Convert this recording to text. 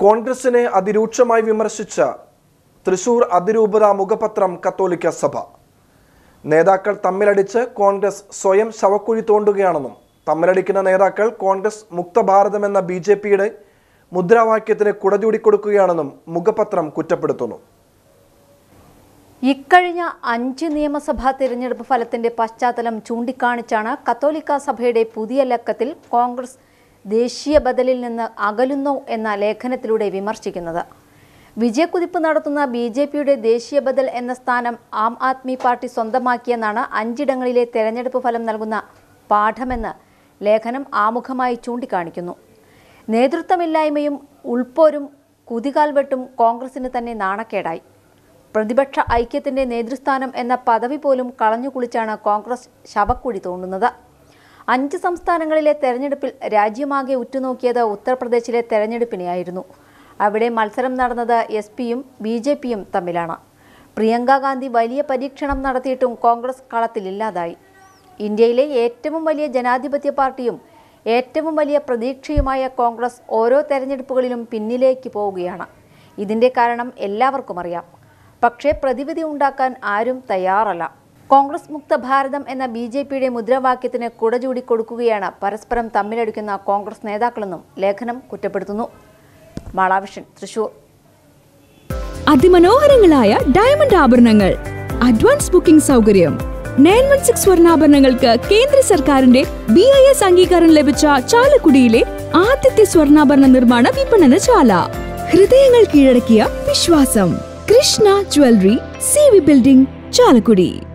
കോൺഗ്രസിനെ അതിരൂക്ഷമായി വിമർശിച്ച തൃശൂർ അതിരൂപത മുഖപത്രം കത്തോലിക്ക സഭ നേതാക്കൾ തമ്മിലടിച്ച് കോൺഗ്രസ് സ്വയം ശവക്കുഴി തോണ്ടുകയാണെന്നും തമ്മിലടിക്കുന്ന നേതാക്കൾ കോൺഗ്രസ് മുക്ത ഭാരതം എന്ന ബി ജെ പിയുടെ മുദ്രാവാക്യത്തിന് കുടചൂടിക്കൊടുക്കുകയാണെന്നും മുഖപത്രം കുറ്റപ്പെടുത്തുന്നു ഇക്കഴിഞ്ഞ അഞ്ച് നിയമസഭാ തിരഞ്ഞെടുപ്പ് ഫലത്തിന്റെ പശ്ചാത്തലം ചൂണ്ടിക്കാണിച്ചാണ് കത്തോലിക്ക സഭയുടെ പുതിയ ലക്കത്തിൽ കോൺഗ്രസ് ദേശീയ ബദലിൽ നിന്ന് അകലുന്നു എന്ന ലേഖനത്തിലൂടെ വിമർശിക്കുന്നത് വിജയക്കുതിപ്പ് നടത്തുന്ന ബി ജെ പിയുടെ ദേശീയ ബദൽ എന്ന സ്ഥാനം ആം ആദ്മി പാർട്ടി സ്വന്തമാക്കിയെന്നാണ് അഞ്ചിടങ്ങളിലെ തെരഞ്ഞെടുപ്പ് ഫലം നൽകുന്ന പാഠമെന്ന് ലേഖനം ആമുഖമായി ചൂണ്ടിക്കാണിക്കുന്നു നേതൃത്വമില്ലായ്മയും ഉൾപ്പോരും കുതികാൽവെട്ടും കോൺഗ്രസിന് തന്നെ നാണക്കേടായി പ്രതിപക്ഷ ഐക്യത്തിന്റെ നേതൃസ്ഥാനം എന്ന പദവി പോലും കളഞ്ഞുകുളിച്ചാണ് കോൺഗ്രസ് ശവക്കുഴി തോണ്ടുന്നത് അഞ്ച് സംസ്ഥാനങ്ങളിലെ തെരഞ്ഞെടുപ്പിൽ രാജ്യമാകെ ഉറ്റുനോക്കിയത് ഉത്തർപ്രദേശിലെ തെരഞ്ഞെടുപ്പിനെയായിരുന്നു അവിടെ മത്സരം നടന്നത് എസ് പിയും ബി ജെ പിയും തമ്മിലാണ് പ്രിയങ്ക ഗാന്ധി വലിയ പരീക്ഷണം നടത്തിയിട്ടും കോൺഗ്രസ് കളത്തിലില്ലാതായി ഇന്ത്യയിലെ ഏറ്റവും വലിയ ജനാധിപത്യ പാർട്ടിയും ഏറ്റവും വലിയ പ്രതീക്ഷയുമായ കോൺഗ്രസ് ഓരോ തെരഞ്ഞെടുപ്പുകളിലും പിന്നിലേക്ക് പോവുകയാണ് ഇതിന്റെ കാരണം എല്ലാവർക്കും അറിയാം പക്ഷേ പ്രതിവിധി ഉണ്ടാക്കാൻ ആരും തയ്യാറല്ല കോൺഗ്രസ് മുക്ത ഭാരതം എന്ന ബി ജെ പിയുടെ മുദ്രാവാക്യത്തിന് കുടചൂടി കൊടുക്കുകയാണ് പരസ്പരം തമ്മിലടിക്കുന്ന കോൺഗ്രസ് നേതാക്കളെന്നും ലേഖനം കുറ്റപ്പെടുത്തുന്നു മാളാവിഷൻ തൃശൂർ അതിമനോഹരങ്ങളായ ഡയമണ്ട് ആഭരണങ്ങൾ അഡ്വാൻസ് ബുക്കിംഗ് സൗകര്യം നയൻ വൺ സിക്സ് സ്വർണ്ണാഭരണങ്ങൾക്ക് കേന്ദ്ര സർക്കാരിന്റെ ബി ഐ എസ് അംഗീകാരം ലഭിച്ച ചാലക്കുടിയിലെ ആദ്യത്തെ സ്വർണ്ണാഭരണ നിർമ്മാണ വിപണനശാല ഹൃദയങ്ങൾ കീഴടക്കിയ വിശ്വാസം Krishna jewellery C V building Chalakudy